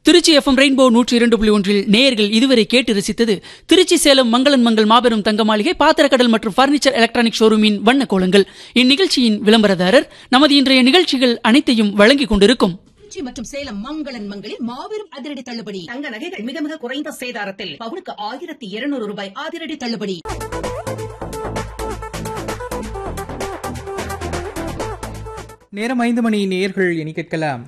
Trichy FM rainbow நூற்றி இரண்டு புள்ளி ஒன்றில் நேயர்கள் இதுவரை கேட்டு ரசித்தது திருச்சி சேலம் மங்களன் மங்கள் மாபெரும் தங்க மாளிகை பாத்திரக்கடல் மற்றும் பர்னிச்சர் எலக்ட்ரானிக் ஷோரூமின் வண்ண கோலங்கள் இந்நிகழ்ச்சியின் விளம்பரதாரர் நமது இன்றைய நிகழ்ச்சிகள் அனைத்தையும் வழங்கிக் கொண்டிருக்கும் திருச்சி மற்றும் சேலம் மங்களன் மங்களில் மாபெரும் அதிரடி தள்ளுபடி தங்க நகைகள் மிக மிக குறைந்த சேதாரத்தில் பவுனுக்கு ஆயிரத்தி இருநூறு ரூபாய் அதிரடி தள்ளுபடி நேரம் ஐந்து மணி நேர்கள் என கேட்கலாம்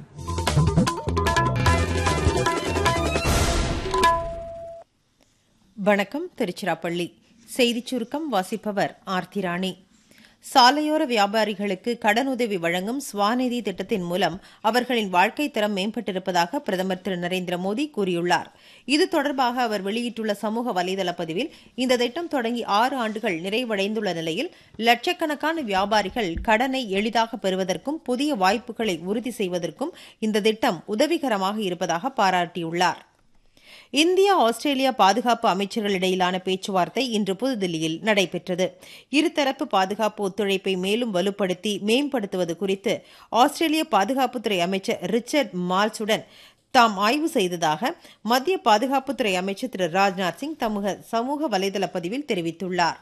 வணக்கம் திருச்சிராப்பள்ளி செய்திச் சுருக்கம் வாசிப்பவர் ஆர்த்திராணி சாலையோர வியாபாரிகளுக்கு கடனுதவி வழங்கும் ஸ்வாநிதி திட்டத்தின் மூலம் அவர்களின் வாழ்க்கை தரம் மேம்பட்டிருப்பதாக பிரதமர் திரு நரேந்திர மோடி கூறியுள்ளார் இது தொடர்பாக அவர் வெளியிட்டுள்ள சமூக வலைதள பதிவில் இந்த திட்டம் தொடங்கி ஆறு ஆண்டுகள் நிறைவடைந்துள்ள நிலையில் லட்சக்கணக்கான வியாபாரிகள் கடனை எளிதாக பெறுவதற்கும் புதிய வாய்ப்புகளை உறுதி செய்வதற்கும் இந்த திட்டம் உதவிகரமாக இருப்பதாக பாராட்டியுள்ளார் இந்தியா ஆஸ்திரேலியா பாதுகாப்பு அமைச்சர்களிடையிலான பேச்சுவார்த்தை இன்று புதுதில்லியில் நடைபெற்றது இருதரப்பு பாதுகாப்பு ஒத்துழைப்பை மேலும் வலுப்படுத்தி மேம்படுத்துவது குறித்து ஆஸ்திரேலிய பாதுகாப்புத்துறை அமைச்சர் ரிச்சர்ட் மால்ஸுடன் தாம் ஆய்வு செய்ததாக மத்திய பாதுகாப்புத்துறை அமைச்சர் திரு ராஜ்நாத் சிங் தமது சமூக வலைதள பதிவில் தெரிவித்துள்ளார்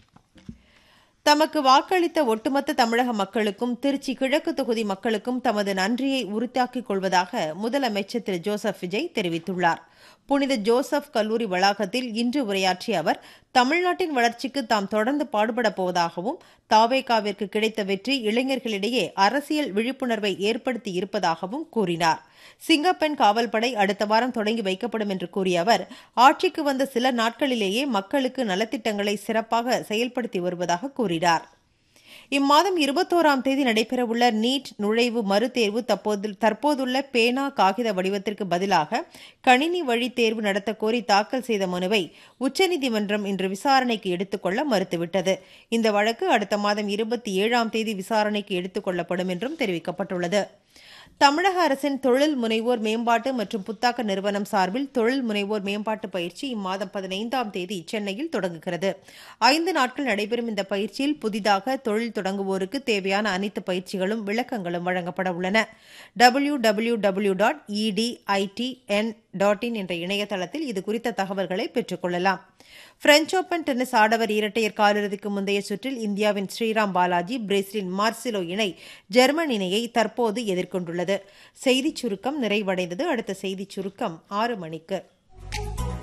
தமக்கு வாக்களித்த ஒட்டுமொத்த தமிழக மக்களுக்கும் திருச்சி கிழக்கு தொகுதி மக்களுக்கும் தமது நன்றியை உறுதியாக்கிக் கொள்வதாக முதலமைச்சர் திரு ஜோசப் விஜய் தெரிவித்துள்ளார் புனித ஜோசப் கல்லூரி வளாகத்தில் இன்று உரையாற்றிய அவர் தமிழ்நாட்டின் வளர்ச்சிக்கு தாம் தொடர்ந்து பாடுபடப் போவதாகவும் தாவேகாவிற்கு கிடைத்த வெற்றி இளைஞர்களிடையே அரசியல் விழிப்புணர்வை ஏற்படுத்தி இருப்பதாகவும் கூறினார் சிங்கப்பெண் காவல்படை அடுத்த வாரம் தொடங்கி வைக்கப்படும் என்று கூறிய அவர் ஆட்சிக்கு வந்த சில நாட்களிலேயே மக்களுக்கு நலத்திட்டங்களை சிறப்பாக செயல்படுத்தி வருவதாக கூறினார் இம்மாதம் இருபத்தோராம் தேதி நடைபெறவுள்ள நீட் நுழைவு மறுதேர்வு தற்போது தற்போதுள்ள பேனா காகித வடிவத்திற்கு பதிலாக கணினி வழி தேர்வு நடத்த கோரி தாக்கல் செய்த மனுவை உச்சநீதிமன்றம் இன்று விசாரணைக்கு எடுத்துக்கொள்ள மறுத்துவிட்டது இந்த வழக்கு அடுத்த மாதம் இருபத்தி ஏழாம் தேதி விசாரணைக்கு எடுத்துக் கொள்ளப்படும் என்றும் தெரிவிக்கப்பட்டுள்ளது தமிழக அரசின் தொழில் முனைவோர் மேம்பாட்டு மற்றும் புத்தாக்க நிறுவனம் சார்பில் தொழில் முனைவோர் மேம்பாட்டு பயிற்சி இம்மாதம் பதினைந்தாம் தேதி சென்னையில் தொடங்குகிறது ஐந்து நாட்கள் நடைபெறும் இந்த பயிற்சியில் புதிதாக தொழில் தொடங்குவோருக்கு தேவையான அனைத்து பயிற்சிகளும் விளக்கங்களும் வழங்கப்பட உள்ளன W W W dot ETITN dot in என்ற இணையதளத்தில் இது குறித்த தகவல்களை பெற்றுக்கொள்ளலாம் பிரெஞ்ச் ஓபன் டென்னிஸ் ஆடவர் இரட்டையர் காலிறுதிக்கு முந்தைய சுற்றில் இந்தியாவின் ஸ்ரீராம் பாலாஜி பிரேசிலின் மார்சிலோ இணை ஜெர்மன் இணையை தற்போது எதிர்கொண்டுள்ளது செய்திச் சுருக்கம் நிறைவடைந்தது அடுத்த செய்திச் சுருக்கம் ஆறு மணிக்கு